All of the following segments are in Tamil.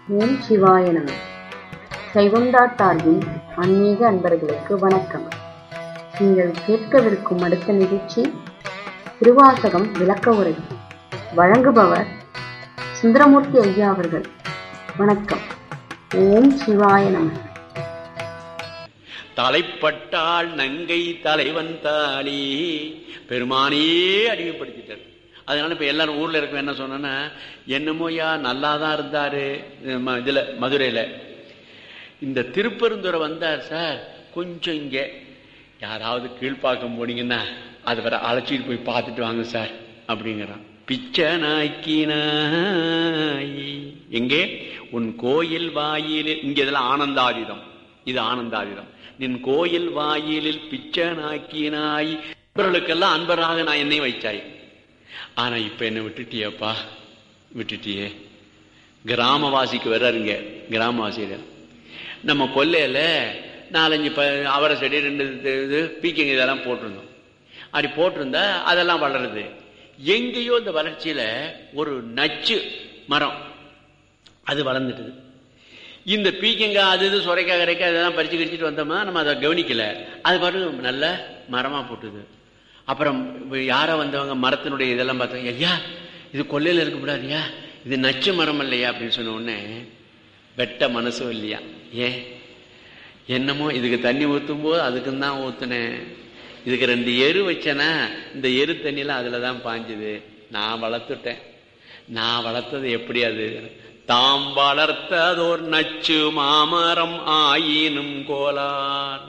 ஓம் சிவாய நம சைவம்டா டார்வின் ஆன்மீக அன்பர்களுக்கு வணக்கம் நீங்கள் கேட்கவிருக்கும் அடுத்த நிகழ்ச்சி திருவாசகம் விளக்க உரை வழங்குபவர் சுந்தரமூர்த்தி ஐயா அவர்கள் வணக்கம் ஓம் சிவாய நம தலைப்பட்டால் நங்கை தலைவன் தாளி பெருமானே அறிவுப்படுத்திட்டார் அதனால இப்ப எல்லாரும் ஊர்ல இருக்க என்ன சொன்னா என்னமோயா நல்லா தான் இருந்தாரு ம- இதுல மதுரையில இந்த திருப்பெருந்துறை வந்தார் சார் கொஞ்சம் இங்க யாராவது கீழ்ப்பாக்கம் போனீங்கன்னா அது வர அழைச்சிட்டு போய் பார்த்துட்டு வாங்க சார் அப்படிங்கிறான் பிச்சை நாய்க்கி நாய் எங்கே உன் கோயில் வாயிலில் இங்க இதெல்லாம் ஆனந்தாதிதம் இது ஆனந்தாதிதம் நின் கோயில் வாயிலில் பிச்சை நாக்கினாய் இவர்களுக்கெல்லாம் அன்பராக நான் என்னை வைச்சாய் ஆனா இப்ப என்ன விட்டுட்டியப்பா விட்டுட்டியே கிராமவாசிக்கு வர்றாருங்க கிராமவாசியில நம்ம கொல்லையில நாலஞ்சு ப அவரை செடி ரெண்டு இது- இது பீக்கிங் இதெல்லாம் போட்டிருந்தோம் அப்படி போட்டிருந்தா அதெல்லாம் வளருது எங்கேயோ இந்த வளர்ச்சியில ஒரு நச்சு மரம் அது வளர்ந்துட்டுது இந்த பீக்கங்காய் அது இது சுரைக்காய் கரைக்காய் இதெல்லாம் பறிச்சு கடிச்சிட்டு வந்தோமா நம்ம அதை கவனிக்கல அது பாட்டு நல்ல மரமா போட்டுது அப்புறம் யாரோ வந்தவங்க மரத்தினுடைய இதெல்லாம் பார்த்தாங்க ஐயா இது கொல்லையில இருக்க கூடாதுயா இது நச்சு மரம் இல்லையா அப்படின்னு சொன்ன உடனே வெட்ட மனசும் இல்லையா ஏன் என்னமோ இதுக்கு தண்ணி ஊத்தும் போது அதுக்கும் தான் ஊத்துனேன் இதுக்கு ரெண்டு எரு வச்சேனா இந்த எரு தண்ணியெல்லாம் அதுல தான் பாஞ்சுது நான் வளர்த்துட்டேன் நான் வளர்த்தது எப்படி அது தாம் வளர்த்ததோர் நச்சு மாமரம் ஆயினும் கோலார்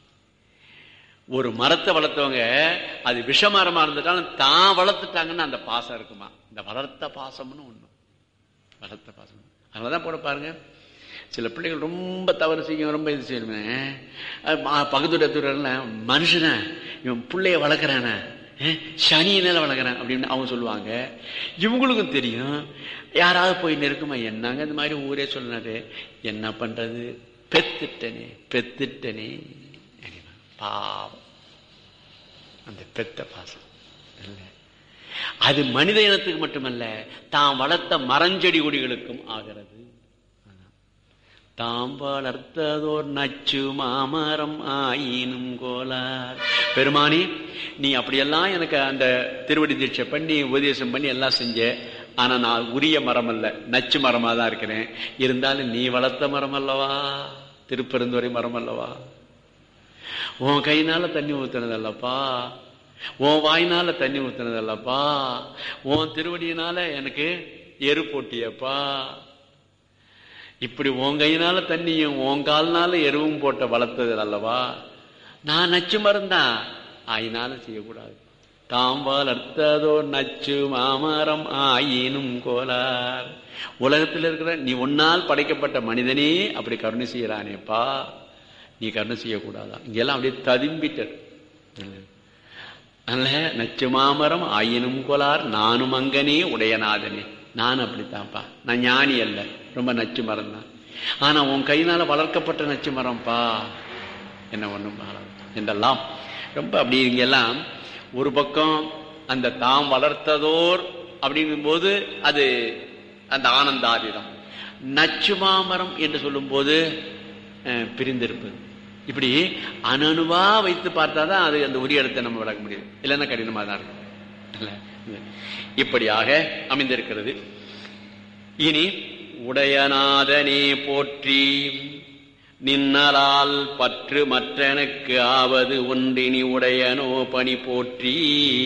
ஒரு மரத்தை வளர்த்தவங்க அது விஷமரமா இருந்துட்டாலும் தான் வளர்த்துட்டாங்கன்னு அந்த பாசம் இருக்குமா இந்த வளர்த்த பாசம்னு ஒண்ணு வளர்த்த பாசம் அதனாலதான் போட பாருங்க சில பிள்ளைகள் ரொம்ப தவறு செய்யும் ரொம்ப இது செய்யணுமே பக்கத்துடைய மனுஷன இவன் பிள்ளைய வளர்க்குறானே சனியினால வளர்க்குறான் அப்படின்னு அவங்க சொல்லுவாங்க இவங்களுக்கும் தெரியும் யாராவது போய் நெருக்குமா என்னங்க இந்த மாதிரி ஊரே சொன்னாரு என்ன பண்றது பெத்துட்டனே பெத்துட்டனே அப்படின்னா, பாவம் அந்த பெத்த பாசம் இல்லை அது மனித இனத்துக்கு மட்டுமல்ல தாம் வளர்த்த மரஞ்செடி கொடிகளுக்கும் ஆகிறது தாம் வளர்த்ததோர் நச்சு மாமரம் ஆயினும் கோலார் பெருமானி நீ அப்படியெல்லாம் எனக்கு அந்த திருவடி தீட்சை பண்ணி உபதேசம் பண்ணி எல்லாம் செஞ்ச ஆனா நான் உரிய மரம் அல்ல நச்சு மரமா தான் இருக்கிறேன் இருந்தாலும் நீ வளர்த்த மரம் அல்லவா திருப்பெருந்துறை மரம் அல்லவா உன் கையினால தண்ணி ஊத்துனதல்லப்பா உன் வாயினால தண்ணி ஊத்துனதல்லப்பா உன் திருவடியினால எனக்கு எரு போட்டியப்பா இப்படி உன் கையினால தண்ணியும் உன் கால்னால எருவும் போட்ட வளர்த்தது அல்லவா நான் நச்சு மருந்தான் ஆயினாலும் செய்யக்கூடாது தாம் வளர்த்ததோ நச்சு மாமரம் ஆயினும் கோலார் உலகத்தில் இருக்கிற நீ உன்னால் படைக்கப்பட்ட மனிதனே அப்படி கருணை செய்யறானேப்பா நீ கருணை செய்யக்கூடாதா இங்கெல்லாம் அப்படியே ததும்பிட்டர் அதனால நச்சு மாமரம் ஆயினும் கோலார் நானும் அங்கனே உடையநாதனே நான் அப்படித்தான்ப்பா நான் ஞானி அல்ல ரொம்ப நச்சு மரம் தான் ஆனா உன் கையினால வளர்க்கப்பட்ட நச்சு மரம்ப்பா என்ன ஒண்ணும் ஆகாது என்றெல்லாம் ரொம்ப அப்படி இங்கெல்லாம் ஒரு பக்கம் அந்த தாம் வளர்த்ததோர் அப்படிங்கும்போது அது அந்த ஆனந்தாதிதம் நச்சு மாமரம் என்று சொல்லும்போது அஹ், பிரிந்திருப்பது இப்படி அணனுவா வைத்து பார்த்தாதான் அது அந்த உரிய இடத்தை நம்ம விளக்க முடியும் இல்லைன்னா கடினமா தான் இருக்கும் இல்ல? இப்படியாக அமைந்திருக்கிறது இனி உடையநாதனே போற்றி நின்னலால் பற்று மற்றனுக்கு ஆவது ஒன்றினி உடையனோ பணி போற்றி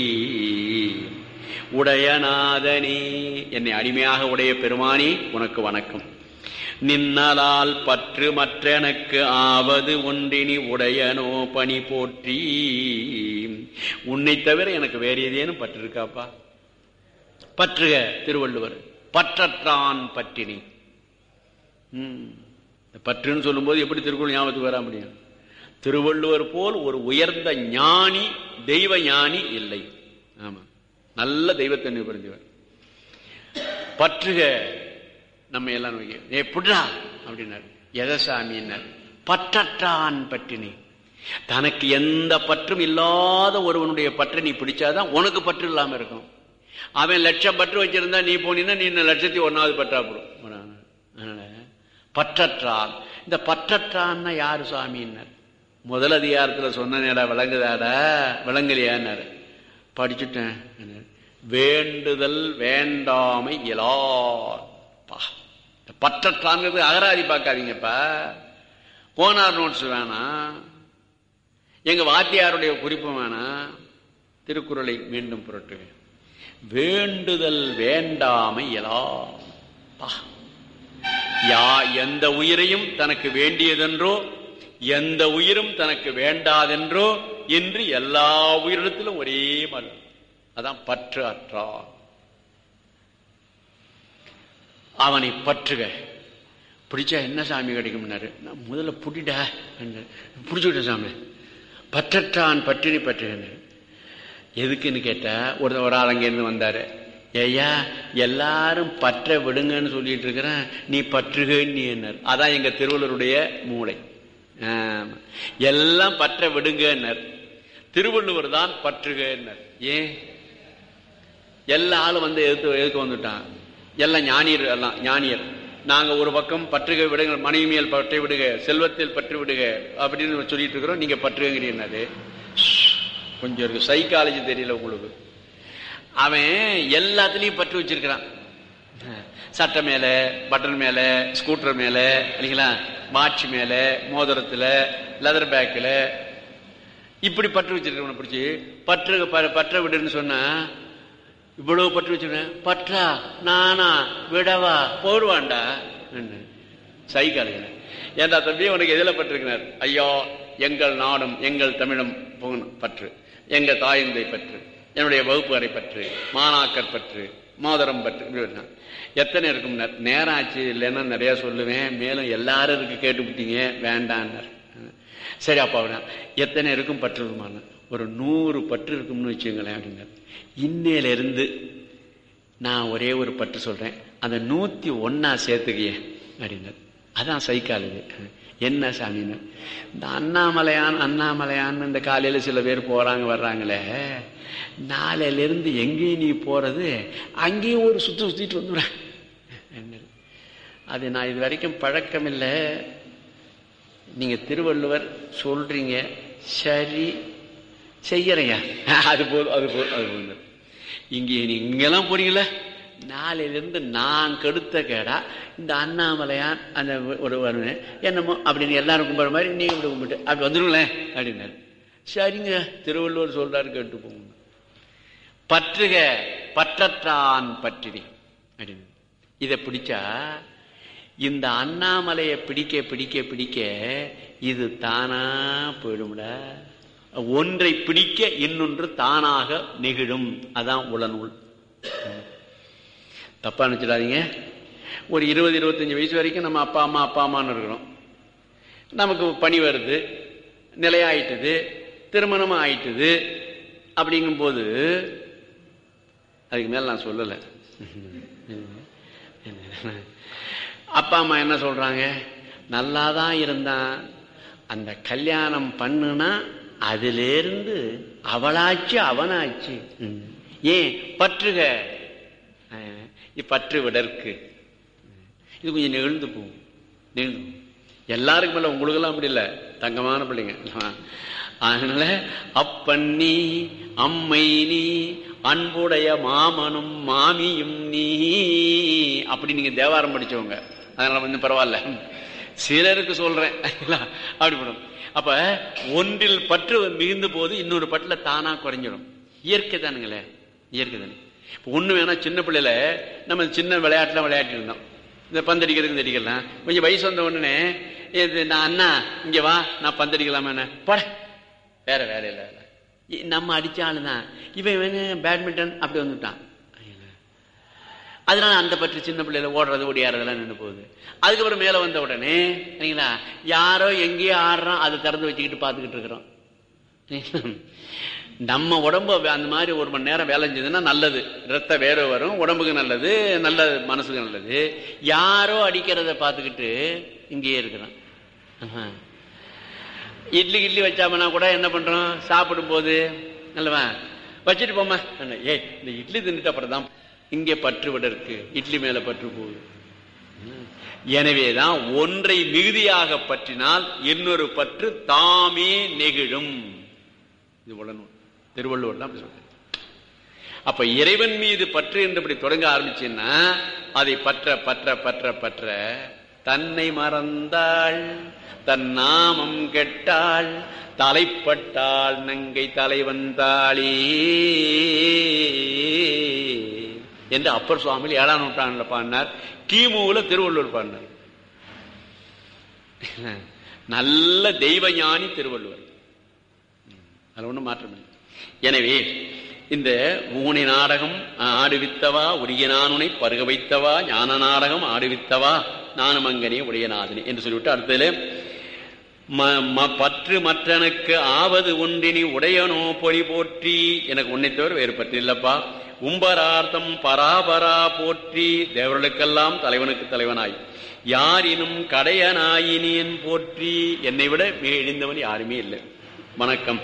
உடையநாதனே என்னை அடிமையாக உடைய பெருமானி உனக்கு வணக்கம் நின்னலால் பற்று மற்றனக்கு ஆவது ஒன்றினி உடையனோ பணி போற்றி உன்னை தவிர எனக்கு வேற ஏதேனும் பற்று இருக்காப்பா பற்றுக திருவள்ளுவர் பற்றற்றான் பற்றினி ம். இந்த பற்றுன்னு சொல்லும்போது எப்படி திருக்குறள் ஞாபகத்துக்கு வர முடியும் திருவள்ளுவர் போல் ஒரு உயர்ந்த ஞானி தெய்வ ஞானி இல்லை ஆமா நல்ல தெய்வத்தன்மை புரிஞ்சவர் பற்றுக நம்ம எல்லாம் நோக்கி ஏ புட்ரா அப்படின்னாரு எதசாமின்னார் பற்றற்றான் பற்றினி தனக்கு எந்த பற்றும் இல்லாத ஒருவனுடைய பற்றை நீ பிடிச்சாதான் உனக்கு பற்று இல்லாம இருக்கும் அவன் லட்சம் பற்று வச்சிருந்தா நீ போனீன்னா நீ இன்னும் லட்சத்தி ஒன்னாவது பற்றா போடும் அதனால பற்றற்றான் இந்த பற்றற்றான்னா யாரு சுவாமின்னார் முதல் அதிகாரத்துல சொன்ன நேரம் விளங்குதாடா விளங்கலையான்னாரு படிச்சுட்டேன் வேண்டுதல் வேண்டாமை இயலார் பற்றற்றான்ங்கிறது அகராதி பார்க்காதீங்கப்பா கோனார் நோட்ஸ் வேணாம் எங்க வாத்தியாருடைய குறிப்பு வேணாம் திருக்குறளை மீண்டும் புரட்டுவேன் வேண்டுதல் வேண்டாமை இயலார் யா எந்த உயிரையும் தனக்கு வேண்டியதென்றோ எந்த உயிரும் தனக்கு வேண்டாதென்றோ என்று எல்லா உயிரிடத்திலும் ஒரே மாதிரி அதான் பற்று அற்றார் அவனை பற்றுக பிடிச்சா என்ன சாமி கிடைக்கும்னாரு நான் முதல்ல புடிடா பிடிச்சுக்கிட்ட சாமி பற்றற்றான் பற்றினி பற்றுகிறார் எதுக்குன்னு கேட்டா ஒரு ஒரு ஆள் அங்கேருந்து வந்தாரு ஐயா எல்லாரும் பற்ற விடுங்கன்னு சொல்லிட்டு இருக்கிறேன் நீ பற்றுகன்னு என்னார் அதான் எங்க திருவள்ளுவருடைய மூளை எல்லாம் பற்ற விடுங்கன்னர் திருவள்ளுவர் தான் பற்றுகன்னர் ஏன் எல்லா ஆளும் வந்து எதிர்த்து எதுக்கு வந்துட்டான் எல்லாம் ஞானியர் எல்லாம் ஞானியர் நாங்க ஒரு பக்கம் பற்றுக விடுங்க மனைவி மேல் பற்றை விடுக செல்வத்தில் பற்று விடுக அப்படின்னு சொல்லிட்டு இருக்கிறோம் நீங்க பற்றுகிறீங்கன்னாரு கொஞ்சம் இருக்கு சைக்காலஜி தெரியல உங்களுக்கு அவன் எல்லாத்துலயும் பற்று வச்சிருக்கிறான் சட்டை மேல பட்டன் மேல ஸ்கூட்டர் மேல இல்லைங்களா வாட்ச் மேல மோதிரத்துல லெதர் பேக்கில் இப்படி பற்று வச்சிருக்கவனை பிடிச்சி பற்று பற்ற விடுன்னு சொன்னா இவ்வளவு பற்று வச்சிருக்கேன் பற்றா நானா விடவா போடுவான்டா சைக்காலஜி ஏண்டா தம்பி உனக்கு எதில் பற்றிருக்கிறார் ஐயா எங்கள் நாடும் எங்கள் தமிழும் பற்று எங்க தாயந்தை பற்று என்னுடைய வகுப்பு அறை பற்று மாணாக்கர் பற்று மோதிரம் பற்று எத்தனை இருக்கும் நேரம் ஆச்சு இல்லைன்னா நிறைய சொல்லுவேன் மேலும் எல்லாரும் இருக்கு கேட்டுவிட்டீங்க வேண்டான்னார் சரி அப்பா எத்தனை இருக்கும் பற்றுமான ஒரு நூறு பற்று இருக்கும்னு வச்சுங்களேன் அப்படின்னார் இன்னையில இருந்து நான் ஒரே ஒரு பற்று சொல்றேன் அந்த நூத்தி ஒன்னா சேர்த்துக்கிய அப்படின்னார் அதான் சைக்காலஜி என்ன சாமின்னு இந்த அண்ணாமலையான் அண்ணாமலையான் இந்த காலையில சில பேர் போறாங்க வர்றாங்களே நாளையில இருந்து எங்கேயும் நீ போறது அங்கேயும் ஒரு சுத்தி சுத்திட்டு வந்துடுறேன் அது நான் இது வரைக்கும் பழக்கம் இல்லை நீங்க திருவள்ளுவர் சொல்றீங்க சரி செய்யறையா அது போதும் அது போதும் அது போதும் இங்கே நீ இங்கெல்லாம் போறீங்களா நாளையிலிருந்து நான் கெடுத்த கேடா இந்த அண்ணாமலையான் அந்த ஒரு வருவேன் என்னமோ அப்படின்னு எல்லாரும் கும்பிட்ற மாதிரி நீங்க இப்படி கும்பிட்டு அப்படி வந்துடுங்களேன் அப்படின்னாரு சரிங்க திருவள்ளுவர் சொல்றாரு கேட்டு போங்க பற்றுக பற்றற்றான் பற்றினி அப்படின்னு இதை பிடிச்சா இந்த அண்ணாமலையை பிடிக்க பிடிக்க பிடிக்க இது தானா போயிடும்ல ஒன்றை பிடிக்க இன்னொன்று தானாக நெகிழும் அதான் உளநூல் தப்பா நினைச்சிடாதீங்க ஒரு இருபது இருபத்தஞ்சு வயசு வரைக்கும் நம்ம அப்பா அம்மா அப்பா அம்மான்னு இருக்கிறோம் நமக்கு பணி வருது நிலையாயிட்டுது திருமணமும் ஆயிட்டுது அப்படிங்கும்போது அதுக்கு மேல நான் சொல்லலை அப்பா அம்மா என்ன சொல்றாங்க நல்லாதான் இருந்தான் அந்த கல்யாணம் பண்ணுனா அதிலிருந்து அவளாச்சு அவனாச்சு ஏன் பற்றுக பற்று விடற்கு இது கொஞ்சம் நெகிழ்ந்து போகும் நெகிழ்ந்து போகும் எல்லாருக்கும் மேல உங்களுக்கெல்லாம் அப்படி இல்லை தங்கமான பிள்ளைங்க அதனால அப்பன் நீ அம்மை நீ அன்புடைய மாமனும் மாமியும் நீ அப்படி நீங்க தேவாரம் படிச்சவங்க அதனால வந்து பரவாயில்ல சிலருக்கு சொல்றேன் அப்படி பண்ணும் அப்ப ஒன்றில் பற்று மிகுந்த போது இன்னொரு பட்டுல தானா குறைஞ்சிடும் இயற்கை தானுங்களே இயற்கை தானே இப்போ ஒண்ணு வேணா சின்ன பிள்ளையில நம்ம சின்ன விளையாட்டுலாம் விளையாட்டு இருந்தோம் இந்த பந்தடிக்கிறதுக்கு அடிக்கலாம் கொஞ்சம் வயசு வந்த உடனே இது நான் அண்ணா இங்க வா நான் பந்தடிக்கலாமா என்ன போட வேற வேலை இல்லை நம்ம அடிச்ச ஆளுதான் இவன் வேணு பேட்மிண்டன் அப்படி வந்துட்டான் அதனால அந்த பற்றி சின்ன பிள்ளைல ஓடுறது ஓடியாறதெல்லாம் நின்று போகுது அதுக்கப்புறம் மேல வந்த உடனே சரிங்களா யாரோ எங்கேயோ ஆடுறோம் அதை திறந்து வச்சுக்கிட்டு பார்த்துக்கிட்டு இருக்கிறோம் நம்ம உடம்பு அந்த மாதிரி ஒரு மணி நேரம் வேலை செஞ்சதுன்னா நல்லது ரத்த வேற வரும் உடம்புக்கு நல்லது நல்ல மனசுக்கு நல்லது யாரோ அடிக்கிறத பார்த்துக்கிட்டு இங்கேயே இருக்கிறோம் இட்லி இட்லி வச்சாமனா கூட என்ன பண்றோம் சாப்பிடும் போது நல்லவா வச்சுட்டு போமா ஏய் இந்த இட்லி தின்னுட்டு அப்புறம் தான் இங்கே பற்று விட இருக்கு இட்லி மேல பற்று போகுது எனவேதான் ஒன்றை மிகுதியாக பற்றினால் இன்னொரு பற்று தாமே நெகிழும் இது உடனும் திருவள்ளுவர் தான் அப்படி சொல்றாரு. அப்ப இறைவன் மீது பற்று என்று இப்படி தொடங்க ஆரம்பிச்சுன்னா அதை பற்ற பற்ற பற்ற பற்ற தன்னை மறந்தாள் தன் நாமம் கெட்டாள் தலைப்பட்டாள் நங்கை தலைவன் தாளி என்று அப்பர் சுவாமி ஏழாம் நூற்றாண்டுல பாடினார் கிமுல திருவள்ளுவர் பாடினார் நல்ல தெய்வ ஞானி திருவள்ளுவர் அதுல ஒண்ணும் மாற்றம் இல்லை எனவே இந்த ஊனி நாடகம் ஆடுவித்தவா உரிய நானுனை பருக வைத்தவா ஞான நாடகம் ஆடுவித்தவா நானுமங்கனே உடையநாதனே என்று சொல்லிவிட்டு அடுத்ததுல ம- ம- பற்று மற்றனுக்கு ஆவது ஒன்றினி உடையனோ பொறி போற்றி எனக்கு உன்னை தவிர வேறு பற்று இல்லப்பா உம்பரார்த்தம் பராபரா போற்றி தேவர்களுக்கெல்லாம் தலைவனுக்கு தலைவனாய் யாரினும் கடையனாயினேன் போற்றி என்னை விட மிக இழிந்தவன் யாருமே இல்லை வணக்கம்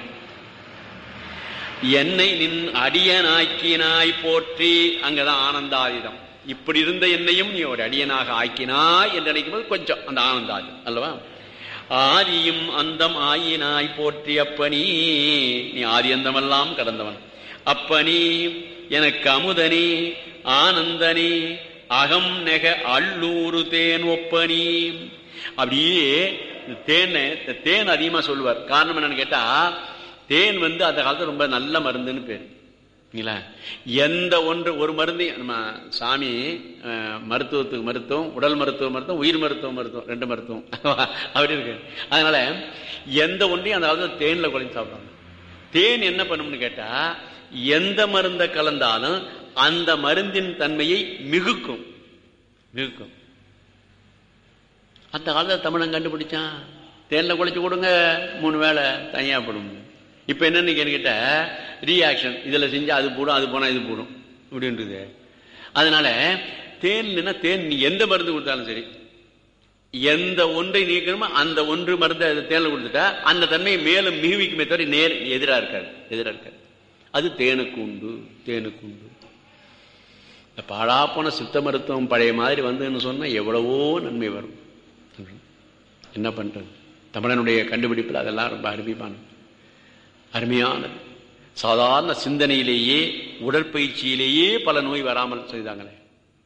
என்னை நின் அடியனாக்கினாய் போற்றி அங்கதான் ஆனந்தாயுதம் இப்படி இருந்த என்னையும் நீ ஒரு அடியனாக ஆக்கினாய் என்று நினைக்கும் போது கொஞ்சம் அந்த ஆனந்தாயுதம் அல்லவா ஆதியும் அந்தம் ஆயினாய் போற்றி அப்பனி நீ ஆதி அந்தமெல்லாம் கடந்தவன் அப்பனி எனக்கு அமுதனி ஆனந்தனி அகம் நெக அள்ளூரு தேன் ஒப்பனி அப்படியே இந்த தேனை இந்த தேன் அதிகமா சொல்லுவார் காரணம் என்னன்னு கேட்டா தேன் வந்து அந்த காலத்துல ரொம்ப நல்ல மருந்துன்னு பேரு இல்லைங்களா எந்த ஒன்று ஒரு மருந்து நம்ம சாமி அஹ், மருத்துவத்துக்கு மருத்துவம் உடல் மருத்துவ மருத்துவம் உயிர் மருத்துவ மருத்துவம் ரெண்டு மருத்துவம் அப்படி இருக்கு அதனால எந்த ஒன்றையும் அந்த காலத்துல தேன்ல குழந்தை சாப்பிடுறாங்க தேன் என்ன பண்ணும்னு கேட்டா எந்த மருந்தை கலந்தாலும் அந்த மருந்தின் தன்மையை மிகுக்கும் மிகுக்கும் அந்த காலத்துல தமிழன் கண்டுபிடிச்சான் தேன்ல குழைச்சு கொடுங்க மூணு வேளை தனியா போடும் இப்ப என்னன்னு கேட்ட ரியாக்ஷன் இதுல செஞ்சா அது போடும் அது போனா இது போடும் இப்படின்றது அதனால தேன் தேன் நீ எந்த மருந்து கொடுத்தாலும் சரி எந்த ஒன்றை நீக்கணுமோ அந்த ஒன்று மருந்தை அது தேன்ல கொடுத்துட்டா அந்த தன்மையை மேலும் மிகுவிக்குமே தவிர நேர் எதிரா இருக்காது எதிரா இருக்காது அது தேனுக்கு உண்டு தேனுக்கு உண்டு இந்த பாழாப்போன சித்த மருத்துவம் பழைய மாதிரி வந்துன்னு சொன்னா எவ்வளவோ நன்மை வரும் என்ன பண்றது தமிழனுடைய கண்டுபிடிப்பில் அதெல்லாம் ரொம்ப அருமையான அருமையானது சாதாரண சிந்தனையிலேயே உடற்பயிற்சியிலேயே பல நோய் வராமல் செய்தாங்களே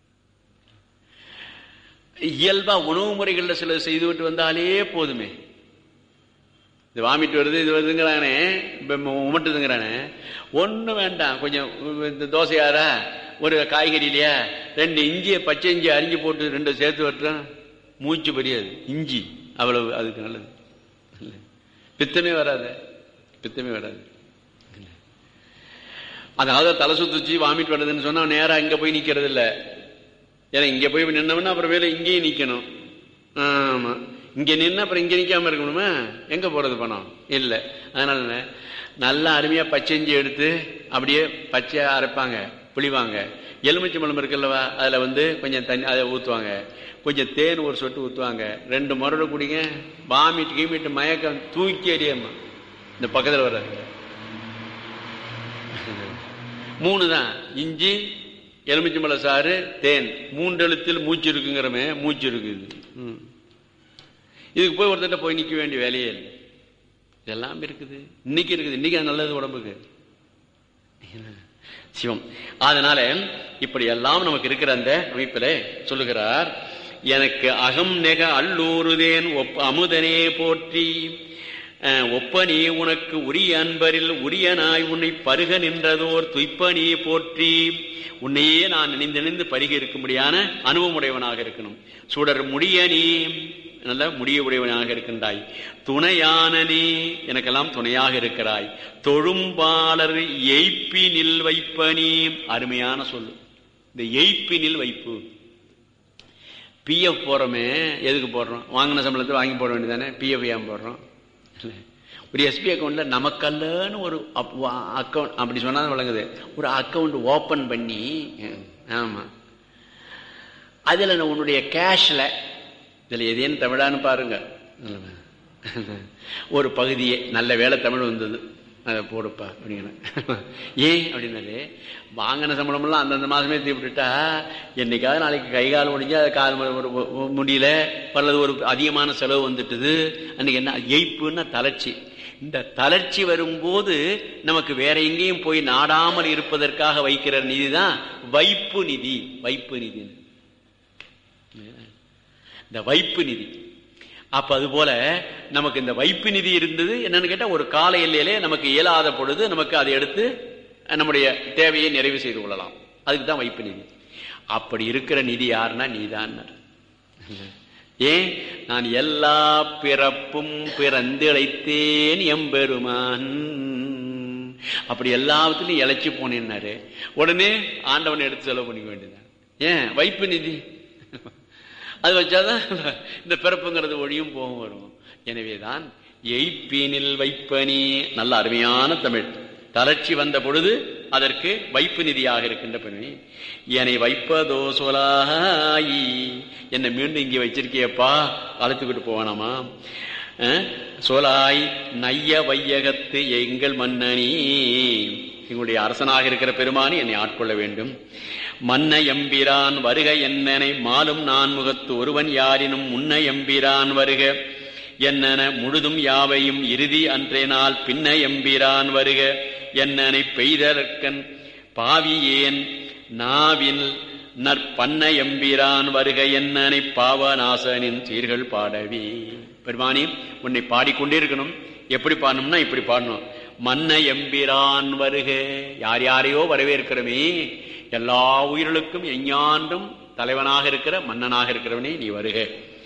இயல்பா உணவு முறைகள்ல சில செய்துவிட்டு வந்தாலே போதுமே இது வாமிட்டு வருது இது வருதுங்கிறானே இப்ப உமட்டுதுங்கிறானே ஒண்ணும் வேண்டாம் கொஞ்சம் இந்த தோசையாரா ஒரு காய்கறிலையா ரெண்டு இஞ்சியை பச்சை இஞ்சி அரிஞ்சு போட்டு ரெண்டு சேர்த்து வெட்டுறேன் மூச்சு பெரியாது இஞ்சி அவ்வளவு அதுக்கு நல்லது பித்தமே வராது பித்தமே வராது அதாவது தலை சுத்துச்சு வாமிட் வருதுன்னு சொன்னா நேரா இங்க போய் நிக்கிறது இல்ல ஏன்னா இங்க போய் நின்னோம்னா அப்புறம் வேலை இங்கேயும் நிக்கணும் ஆமா இங்க நின்று அப்புறம் இங்க நிக்காம இருக்கணுமா எங்க போறது பணம் இல்ல அதனால என்ன, நல்லா அருமையா பச்சைஞ்சி எடுத்து அப்படியே பச்சையா அரைப்பாங்க புளிவாங்க எலுமிச்சை பழம் இருக்குல்லவா அதுல வந்து கொஞ்சம் தண்ணி அதை ஊத்துவாங்க கொஞ்சம் தேன் ஒரு சொட்டு ஊத்துவாங்க ரெண்டு முரடு குடிங்க வாமிட் கீமிட்டு மயக்கம் தூக்கி எறியம்மா இந்த பக்கத்துல வர்றது மூணு தான் இஞ்சி எலுமிச்சம்பழ சாறு தேன் மூன்றெழுத்தில் மூச்சு இருக்குங்கிறமே மூச்சு இருக்குது ம். இதுக்கு போய் ஒருத்தட்ட போய் நிக்க வேண்டிய வேலையே இல்லை இதெல்லாம் இருக்குது இன்னைக்கு இருக்குது இன்னைக்கு அது நல்லது உடம்புக்கு சிவம் அதனால இப்படி எல்லாம் நமக்கு இருக்கிற அந்த அமைப்பில சொல்லுகிறார் எனக்கு அகம் நெக அல்லூருதேன் ஒப்ப அமுதனே போற்றி அஹ், ஒப்பனே உனக்கு உரிய அன்பரில் உரிய நாய் உன்னை பருக நின்றதோர் துய்ப்பனே போற்றி உன்னையே நான் நினைந்து நினைந்து பருகி இருக்கும்படியான அனுபவமுடையவனாக இருக்கணும் சுடர் முடியனே நல்ல முடிய உடையவனாக இருக்கின்றாய் துணையானனே எனக்கெல்லாம் துணையாக இருக்கிறாய் தொழும்பாளர் எய்ப்பினில் வைப்பனே அருமையான சொல்லு இந்த எய்ப்பினில் வைப்பு பிஎஃப் போறோமே எதுக்கு போடுறோம் வாங்கின சம்பளத்தை வாங்கி போட வேண்டியதானே பிஎஃப் ஏன் போடுறோம் இல்ல. ஒரு எஸ்பி அக்கௌண்ட்ல நமக்கல்லன்னு ஒரு அக்கௌண்ட் அப்படி சொன்னா வழங்குது ஒரு அக்கௌண்ட் ஓபன் பண்ணி ஆமா அதுல நான் உன்னுடைய கேஷ்ல இதுல எதேன்னு தமிழான்னு பாருங்க ஒரு பகுதியே நல்ல வேலை தமிழ் வந்தது அதை போடுப்பா அப்படிங்கிற ஏன் அப்படின்னாரு வாங்கின சம்பளமெல்லாம் அந்தந்த மாதமே தீவிட்டுட்டா என்னைக்காவது நாளைக்கு கை கால் முடிஞ்சு அது கால் மு- ஒரு- ஒரு- முடியல அல்லது ஒரு அதிகமான செலவு வந்துட்டுது அன்னைக்கு என்ன எய்ப்புன்னா தளர்ச்சி இந்த தளர்ச்சி வரும்போது நமக்கு வேற எங்கேயும் போய் நாடாமல் இருப்பதற்காக வைக்கிற நிதி தான் வைப்பு நிதி வைப்பு நிதி இந்த வைப்பு நிதி அப்ப அது போல நமக்கு இந்த வைப்பு நிதி இருந்தது என்னன்னு கேட்டா ஒரு கால எல்லையிலே நமக்கு இயலாத பொழுது நமக்கு அதை எடுத்து நம்முடைய தேவையை நிறைவு செய்து கொள்ளலாம் அதுக்கு தான் வைப்பு நிதி அப்படி இருக்கிற நிதி யாருன்னா நீதான் ஏன் நான் எல்லா பிறப்பும் பிறந்திழைத்தேன் எம்பெருமான் அப்படி எல்லாத்துலயும் இழைச்சி போனேன்னாரு உடனே ஆண்டவனை எடுத்து செலவு பண்ணிக்க வேண்டியதான் ஏன் வைப்பு நிதி அது வச்சாதான் இந்த பிறப்புங்கிறது ஒழியும் போகும் வரும் எனவேதான் எய்ப்பீனில் வைப்பனி நல்ல அருமையான தமிழ் தளர்ச்சி வந்த பொழுது அதற்கு வைப்பு நிதியாக இருக்கின்ற பெருமை என்னை வைப்பதோ சொலாயி என்னை மீண்டும் இங்கே வச்சிருக்கியப்பா அழைத்துக்கிட்டு போவானாமா அஹ், சோலாய் நைய வையகத்து எங்கள் மன்னனி எங்களுடைய அரசனாக இருக்கிற பெருமானி என்னை ஆட்கொள்ள வேண்டும் மன்ன எம்பிரான் வருக என்னனை மாலும் நான் முகத்து ஒருவன் யாரினும் முன்ன எம்பிரான் வருக என்னென முழுதும் யாவையும் இறுதி அன்றே நாள் பின்ன எம்பிரான் வருக என்னனை பெய்தற்கன் பாவியேன் நாவின் நற்பண்ண எம்பிரான் வருக என்னனை பாவநாசனின் சீர்கள் பாடவி பெருமானி உன்னை பாடிக்கொண்டே இருக்கணும் எப்படி பாடணும்னா இப்படி பாடணும் மன்ன எம்பிரான் வருக யார் யாரையோ வரவேற்கிறமே எல்லா உயிர்களுக்கும் எஞ்ஞாண்டும் தலைவனாக இருக்கிற மன்னனாக இருக்கிறவனே நீ வருக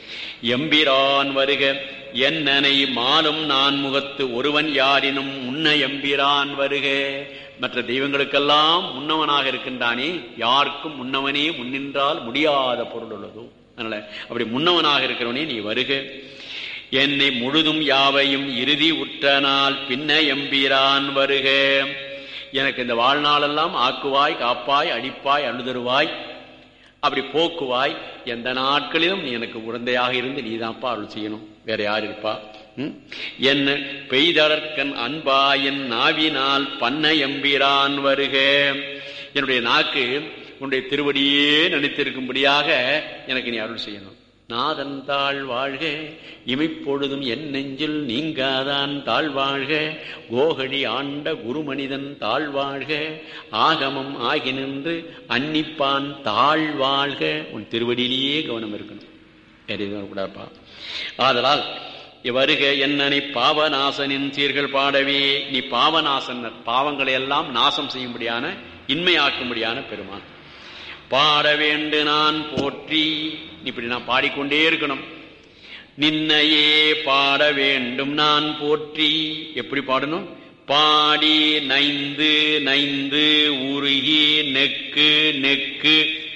எம்பிரான் வருக என்னனை மாலும் நான் முகத்து ஒருவன் யாரினும் முன்ன எம்பிரான் வருக மற்ற தெய்வங்களுக்கெல்லாம் முன்னவனாக இருக்கின்றானே யாருக்கும் முன்னவனே முன்னின்றால் முடியாத பொருள் உள்ளதோ அதனால அப்படி முன்னவனாக இருக்கிறவனே நீ வருக என்னை முழுதும் யாவையும் இறுதி உற்றனால் பின்ன எம்பிரான் வருக எனக்கு இந்த வாழ்நாளெல்லாம் ஆக்குவாய் காப்பாய் அடிப்பாய் அழுதருவாய் அப்படி போக்குவாய் எந்த நாட்களிலும் நீ எனக்கு உடந்தையாக இருந்து நீதான்ப்பா அருள் செய்யணும் வேற யார் இருப்பா ம்? என்ன பெய்தளர்க்கன் அன்பாயின் நாவினால் பண்ண எம்பிரான் வருக என்னுடைய நாக்கு உன்னுடைய திருவடியே நினைத்திருக்கும்படியாக எனக்கு நீ அருள் செய்யணும் நாதன் தாழ் வாழ்க இமைப்பொழுதும் என் நெஞ்சில் நீங்காதான் தாழ்வாழ்க கோகடி ஆண்ட குருமனிதன் தாழ்வாழ்க ஆகமம் ஆகி நின்று அன்னிப்பான் தாழ்வாழ்க உன் திருவடியிலேயே கவனம் இருக்கணும் வேற எதுவும் கூடாப்பா ஆதலால் வருக என்னனை பாவநாசனின் சீர்கள் பாடவே நீ பாவநாசனர் பாவங்களை எல்லாம் நாசம் செய்யும்படியான இன்மையாக்கும்படியான பெருமான் பாட வேண்டு நான் போற்றி இப்படி நான் பாடிக்கொண்டே இருக்கணும் நின்னையே பாட வேண்டும் நான் போற்றி எப்படி பாடணும் பாடி நைந்து நைந்து உருகி நெக்கு நெக்கு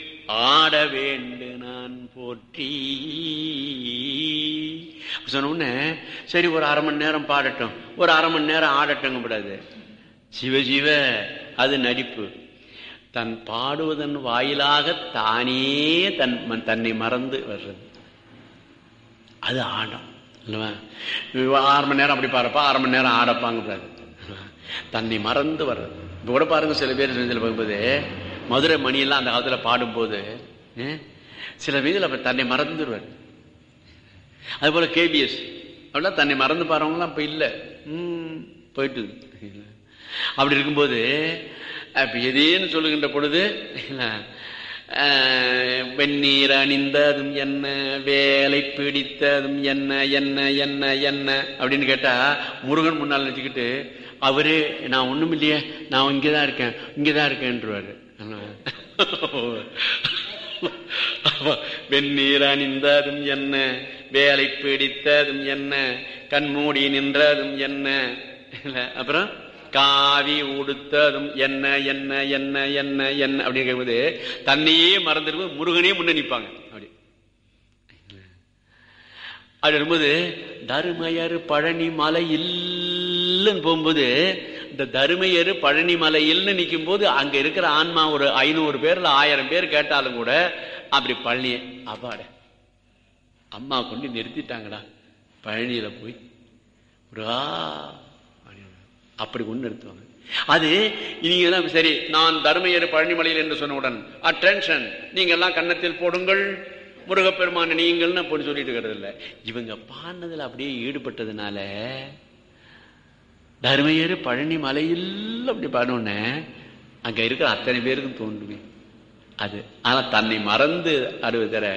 ஆட வேண்டு நான் போற்றி சொன்ன உடனே சரி ஒரு அரை மணி நேரம் பாடட்டும் ஒரு அரை மணி நேரம் ஆடட்டும் கூடாது சிவ சிவ அது நடிப்பு தன் பாடுவதன் வாயிலாக தானே தன் தன்னை மறந்து வர்றது அது ஆடம் இல்லவா ஆறு மணி நேரம் அப்படி பாருப்பா அரை மணி நேரம் ஆடப்பாங்க கூடாது தன்னை மறந்து வர்றது இப்போ கூட பாருங்க சில பேர் இதில் பார்க்கும்போது மதுரை மணியெல்லாம் அந்த காலத்தில் பாடும்போது அஹ், சில வீதியில் அப்ப தன்னை மறந்துடுவார் அது போல கேபிஎஸ் அப்படிலாம் தன்னை மறந்து பாருவங்களாம் இப்ப இல்லை ம் போயிட்டு அப்படி இருக்கும்போது அப்ப எதேன்னு சொல்லுகின்ற பொழுது அஹ், வெந்நீர் அணிந்ததும் என்ன வேலை பிடித்ததும் என்ன என்ன என்ன என்ன அப்படின்னு கேட்டா முருகன் முன்னால் நினைச்சுக்கிட்டு அவரு நான் ஒண்ணும் இல்லையே நான் இங்கதான் இருக்கேன் இங்கதான் இருக்கேன்ருவாரு வெந்நீர் அணிந்ததும் என்ன வேலை பிடித்ததும் என்ன கண்மூடி நின்றதும் என்ன இல்ல, அப்புறம் காவி உடுத்ததும் என்ன என்ன என்ன என்ன என்ன அப்படின்னு கேட்கும்போது தன்னையே மறந்துடும்போது முருகனே முன்ன நிற்பாங்க அப்படி அப்படி இருக்கும்போது தருமையர் பழனி மலை இல்லைன்னு போகும்போது இந்த தருமையர் பழனி மலை இல்லைன்னு நிற்கும் போது அங்க இருக்கிற ஆன்மா ஒரு ஐநூறு பேர்ல ஆயிரம் பேர் கேட்டாலும் கூட அப்படி பழனி அப்பாட அம்மா கொண்டு நிறுத்திட்டாங்கடா பழனியில போய் முருகா அப்படின்னு. அப்படி ஒண்ணு எடுத்துவாங்க அது நீங்க தான் சரி நான் தர்மயர் பழனிமலையில் என்று சொன்னவுடன் அட்டென்ஷன் நீங்க எல்லாம் கன்னத்தில் போடுங்கள் முருகப்பெருமான நீங்கள்னு அப்படி சொல்லிட்டு இருக்கிறது இல்ல இவங்க பாடினதுல அப்படியே ஈடுபட்டதுனால தர்மயர் பழனி மலையில் அப்படி பாடணுன்னு அங்க இருக்கிற அத்தனை பேருக்கும் தோன்றுமே அது ஆனா தன்னை மறந்து அடுவு தர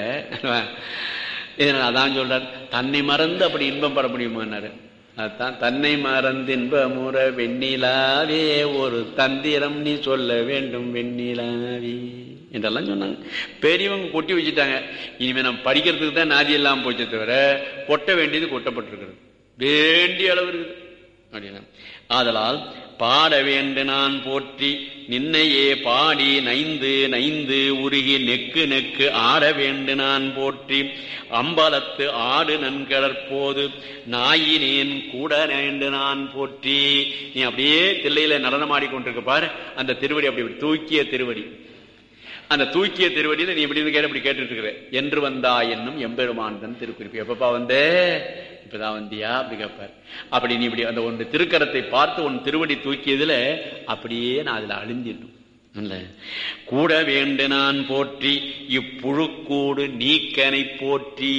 இதனால அதான் சொல்றார் தன்னை மறந்து அப்படி இன்பம் பெற முடியுமான்னாரு அதுதான் தன்னை மறந்து இன்பமுற வெண்ணிலாவே ஒரு தந்திரம் நீ சொல்ல வேண்டும் வெண்ணிலாவே என்றெல்லாம் சொன்னாங்க பெரியவங்க கொட்டி வச்சுட்டாங்க இனிமே நம்ம படிக்கிறதுக்கு தான் நாதி எல்லாம் போச்சே தவிர கொட்ட வேண்டியது கொட்டப்பட்டிருக்கிறது வேண்டிய அளவு இருக்குது அப்படின்னா ஆதலால் பாட வேண்டு நான் போற்றி நின்னையே பாடி நைந்து நைந்து உருகி நெக்கு நெக்கு ஆட வேண்டு நான் போற்றி அம்பலத்து ஆடு நன்கடற்போது நாயினேன் கூட வேண்டு நான் போற்றி நீ அப்படியே தில்லையில நடனமாடி கொண்டிருக்க பாரு அந்த திருவடி அப்படி தூக்கிய திருவடி அந்த தூக்கிய திருவடியில நீ இப்படி கேட்டு இப்படி கேட்டுட்டு இருக்கிற என்று வந்தா என்னும் எம்பெருமான் தன் திருக்குறிப்பு எப்பப்பா வந்தே இப்பதான் வந்தியா அப்படி கேட்பார் அப்படி நீ இப்படி அந்த ஒன்று திருக்கரத்தை பார்த்து உன் திருவடி தூக்கியதுல அப்படியே நான் அதுல அழிஞ்சிடணும் கூட வேண்டு நான் போற்றி இப்புழுக்கூடு நீக்கனை போற்றி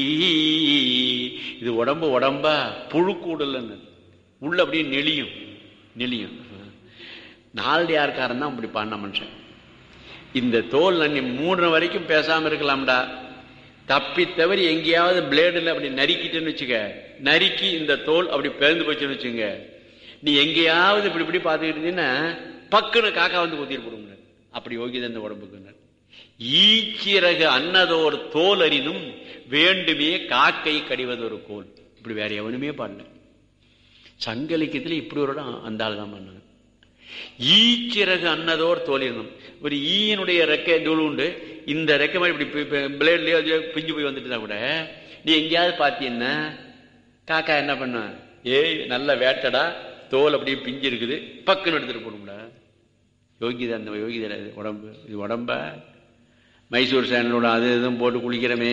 இது உடம்பு உடம்பா புழுக்கூடு இல்லைன்னு உள்ள அப்படியே நெளியும் நெளியும் நாலடியார்காரன் தான் அப்படி பண்ண மனுஷன் இந்த தோல் நீ மூணு வரைக்கும் பேசாம இருக்கலாம்டா தப்பி தவறி எங்கேயாவது பிளேடுல அப்படி நறுக்கிட்டேன்னு வச்சுக்க நறுக்கி இந்த தோல் அப்படி பிறந்து போச்சுன்னு வச்சுங்க நீ எங்கேயாவது இப்படி இப்படி பார்த்துக்கிட்டு இருந்தீங்கன்னா பக்குன்னு காக்கா வந்து குத்திட்டு போடுங்க அப்படி யோகித இந்த உடம்புக்கு ஈச்சிறகு அன்னதோர் தோல் அறினும் வேண்டுமே காக்கை கடிவது ஒரு கோல் இப்படி வேற எவனுமே பாடல சங்கலிக்கத்துல இப்படி ஒரு இடம் அந்த ஆள் தான் பண்ணாங்க ஈச்சிறகு அன்னதோர் தோலினும் ஒரு ஈயனுடைய ரெக்கை தூள் உண்டு இந்த ரெக்கை மாதிரி இப்படி பிளேட்லயோ பிஞ்சு போய் வந்துட்டு கூட நீ எங்கேயாவது பாத்தீங்கன்னா காக்கா என்ன பண்ண ஏய் நல்ல வேட்டடா தோல் அப்படியே பிஞ்சு இருக்குது பக்குன்னு எடுத்துட்டு போடும்டா யோகிதா அந்த யோகிதா உடம்பு இது உடம்ப மைசூர் சேனலோட அது இதுவும் போட்டு குளிக்கிறமே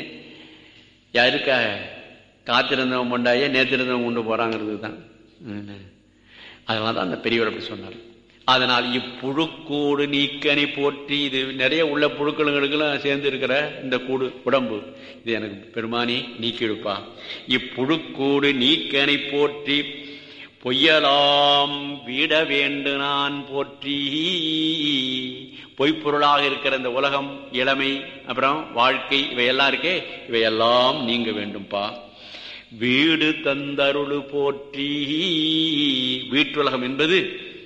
யாருக்காக காத்திருந்தவன் கொண்டாயே நேத்திருந்தவன் கொண்டு போறாங்கிறது தான் அதனால தான் அந்த பெரியவர் அப்படி சொன்னார் அதனால் இப்புழுக்கூடு நீக்கனை போற்றி இது நிறைய உள்ள புழுக்களுங்களுக்கெல்லாம் சேர்ந்து இருக்கிற இந்த கூடு உடம்பு இது எனக்கு பெருமானி நீக்கிடுப்பா இப்புழுக்கூடு நீக்கனை போற்றி பொய்யலாம் விட வேண்டு நான் போற்றி பொய்ப்பொருளாக இருக்கிற இந்த உலகம் இளமை அப்புறம் வாழ்க்கை இவையெல்லாம் இருக்கே இவையெல்லாம் நீங்க வேண்டும்பா வீடு தந்தருளு போற்றி வீட்டுலகம் என்பது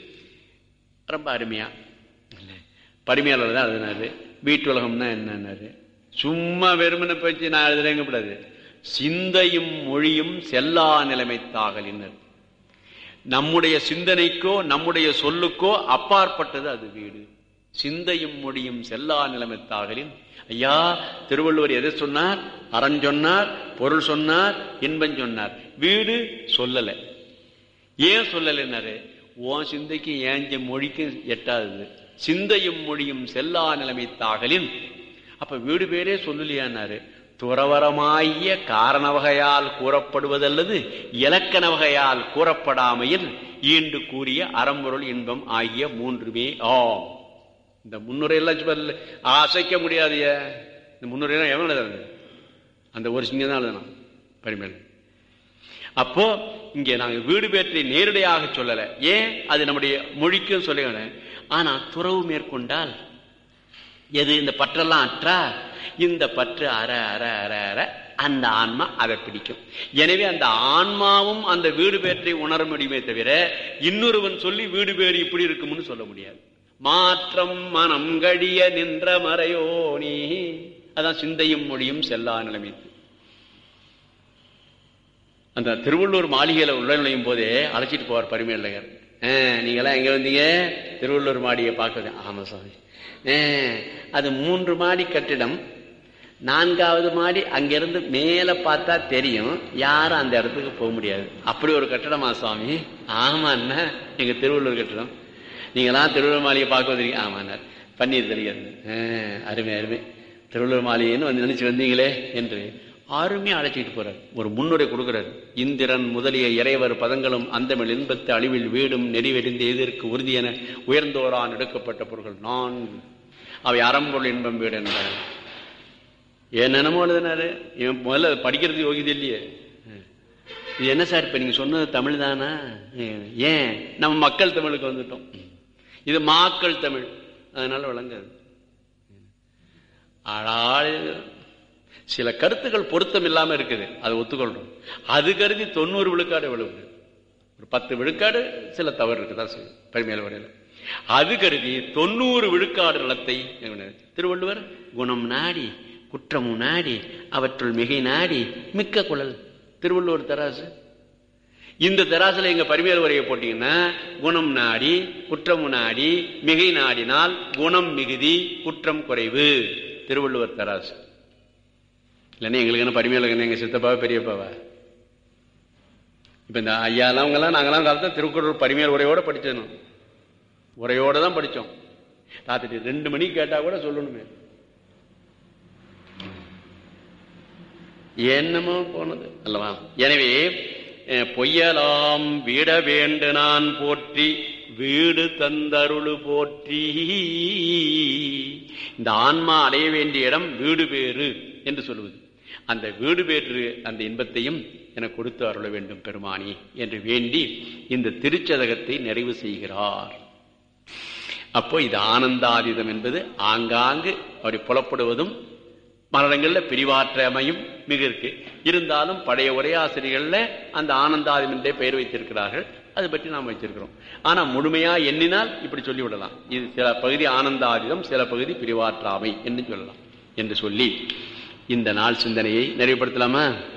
ரொம்ப அருமையா பரிமையாளர் தான் எழுதினாரு வீட்டுலகம்னா என்னன்னாரு சும்மா வெறுமனை பேச்சு நான் எழுதுறேங்க கூடாது சிந்தையும் மொழியும் செல்லா நிலைமை தாகலினர் நம்முடைய சிந்தனைக்கோ நம்முடைய சொல்லுக்கோ அப்பாற்பட்டது அது வீடு சிந்தையும் மொழியும் செல்லா நிலைமை தாகலின் ஐயா திருவள்ளுவர் எதை சொன்னார் அறம் சொன்னார் பொருள் சொன்னார் இன்பம் சொன்னார் வீடு சொல்லல ஏன் சொல்லலைன்னாரு உன் சிந்தைக்கு ஏஞ்ச மொழிக்கு எட்டாதது சிந்தையும் மொழியும் செல்லா நிலைமை தாகலின் அப்ப வீடு பேரே சொல்லலையானாரு துறவரமாகிய காரண வகையால் கூறப்படுவதல்லது இலக்கண வகையால் கூறப்படாமையில் ஈண்டு கூறிய அறம்பொருள் இன்பம் ஆகிய மூன்றுமே ஆம் இந்த முன்னுரையெல்லாம் அசைக்க முடியாதைய இந்த முன்னுரையெல்லாம் எவன் எழுதுறது அந்த ஒரு சிங்கம் தான் எழுதணும் பரிமேல் அப்போ இங்கே நாங்க வீடு பேற்றை நேரடியாக சொல்லல ஏன் அது நம்முடைய மொழிக்கும் சொல்ல ஆனா துறவு மேற்கொண்டால் எது இந்த பற்றெல்லாம் அற்றா இந்த பற்று அற அற அற அற அந்த ஆன்மா அதை பிடிக்கும் எனவே அந்த ஆன்மாவும் அந்த வீடு பேற்றை உணர முடியுமே தவிர இன்னொருவன் சொல்லி வீடு பேறு இப்படி இருக்கும்னு சொல்ல முடியாது மாற்றம் மனம் கடிய நின்ற மறையோனி அதான் சிந்தையும் மொழியும் செல்லா நிலைமைக்கு அந்த திருவள்ளூர் மாளிகையில உள்ள நுழையும் போதே அழைச்சிட்டு போவார் பரிமையழகர் நீங்களாம் எங்க வந்தீங்க திருவள்ளூர் மாடியை பார்க்கறது ஆமா சாமி அது மூன்று மாடி கட்டிடம் நான்காவது மாடி அங்கிருந்து மேல பார்த்தா தெரியும் யாரும் அந்த இடத்துக்கு போக முடியாது அப்படி ஒரு கட்டடமா சுவாமி ஆமா அண்ணா எங்க திருவள்ளூர் கட்டடம் நீங்களாம் திருவள்ளூர் மாளிகை பார்க்க வந்தீங்க ஆமாண்ணார் பன்னீர் தெரியாது அருமை அருமை திருவள்ளூர் மாளிகைன்னு வந்து நினைச்சு வந்தீங்களே என்று அருமையா அழைச்சிட்டு போறார் ஒரு முன்னுரை கொடுக்கிறார் இந்திரன் முதலிய இறைவர் பதங்களும் அந்தமிழ் இன்பத்து அழிவில் வீடும் நெறிவெறிந்து எதிர்க்கு உறுதி என உயர்ந்தோரான் எடுக்கப்பட்ட பொருள்கள் நான்கு அவை அறம்பொருள் இன்பம் வீடு என்றார் என்னென்னமோ எழுதினாரு இவன் முதல்ல படிக்கிறது யோகியது இல்லையே இது என்ன சார் இப்ப நீங்க சொன்னது தமிழ் தானா ஏன் நம்ம மக்கள் தமிழுக்கு வந்துட்டோம் இது மாக்கள் தமிழ் அதனால விளங்காது ஆனால் சில கருத்துக்கள் பொருத்தம் இல்லாம இருக்குது அதை ஒத்துக்கொள்றோம் அது கருதி தொண்ணூறு விழுக்காடு விழுவுது ஒரு பத்து விழுக்காடு சில தவறு இருக்குதான் செய்யும் பெருமையில வரையில அது கருதி தொண்ணூறு விழுக்காடு நலத்தை திருவள்ளுவர் குணம் நாடி குற்றமும் நாடி அவற்றுள் மிகை நாடி மிக்க குழல் திருவள்ளுவர் தராசு இந்த தராசுல எங்க பரிமையல் உரையை போட்டீங்கன்னா குணம் நாடி குற்றம் நாடி மிகை நாடினால் குணம் மிகுதி குற்றம் குறைவு திருவள்ளுவர் தராசு இல்லைன்னா எங்களுக்கு என்ன பரிமையல் எங்க சித்தப்பாவா பெரியப்பாவா இப்ப இந்த ஐயாலாம் அவங்கெல்லாம் நாங்கெல்லாம் காலத்தில் திருக்குறள் பரிமையல் உரையோட படிச்சோம் உரையோட தான் படிச்சோம் ராத்திரி ரெண்டு மணிக்கு கேட்டா கூட சொல்லணுமே என்னமோ போனது அல்லவா எனவே பொய்யலாம் விட வேண்டு நான் போற்றி வீடு தந்தருளு போற்றி இந்த ஆன்மா அடைய வேண்டிய இடம் வீடு பேறு என்று சொல்லுவது அந்த வீடு பேற்று அந்த இன்பத்தையும் எனக்கு கொடுத்து அருள வேண்டும் பெருமானி என்று வேண்டி இந்த திருச்சதகத்தை நிறைவு செய்கிறார் அப்போ இது ஆனந்தாதீதம் என்பது ஆங்காங்கு அப்படி புலப்படுவதும் மரணங்கள்ல பிரிவாற்றமையும் மிக இருக்கு இருந்தாலும் பழைய உரையாசிரியர்கள்ல அந்த ஆனந்தாதிம் என்றே பெயர் வைத்திருக்கிறார்கள் அதை பற்றி நாம் வச்சிருக்கிறோம் ஆனா முழுமையா எண்ணினால் இப்படி சொல்லி விடலாம் இது சில பகுதி ஆனந்தாதிதம் சில பகுதி பிரிவாற்றாமை என்று சொல்லலாம் என்று சொல்லி இந்த நாள் சிந்தனையை நிறைவுபடுத்தலாமா